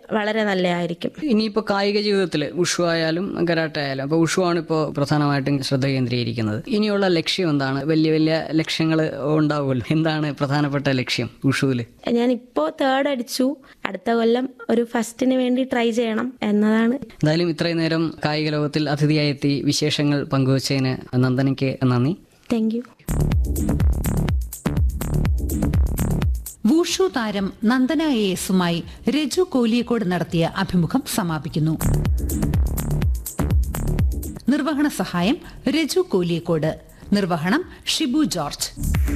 വളരെ നല്ലതായിരിക്കും ഇനിയിപ്പോൾ കായിക ജീവിതത്തിൽ ഉഷു ആയാലും കരാട്ടെ ആയാലും അപ്പോൾ ഉഷു ആണ് ഇപ്പോൾ പ്രധാനമായിട്ടും ശ്രദ്ധ കേന്ദ്രീകരിക്കുന്നത് ഇനിയുള്ള ലക്ഷ്യം എന്താണ് വലിയ വലിയ ലക്ഷ്യങ്ങൾ ഉണ്ടാവുമല്ലോ എന്താണ് പ്രധാനപ്പെട്ട ലക്ഷ്യം ഉഷുവിൽ ഞാൻ ഇപ്പോൾ തേർഡ് അടിച്ചു അടുത്ത കൊല്ലം ഒരു ഫസ്റ്റിന് വേണ്ടി ട്രൈ ചെയ്യണം എന്നതാണ് എന്തായാലും ഇത്രയും നേരം കായിക ലോകത്തിൽ അതിഥിയായി എത്തി വിശേഷങ്ങൾ പങ്കുവച്ചതിന് നന്ദനയ്ക്ക് നന്ദി താങ്ക് യു വൂഷു താരം നന്ദന എ എസുമായി രജു കോലിയക്കോട് നടത്തിയ അഭിമുഖം സമാപിക്കുന്നു നിർവഹണ സഹായം രജു കോലിയക്കോട് നിർവഹണം ഷിബു ജോർജ്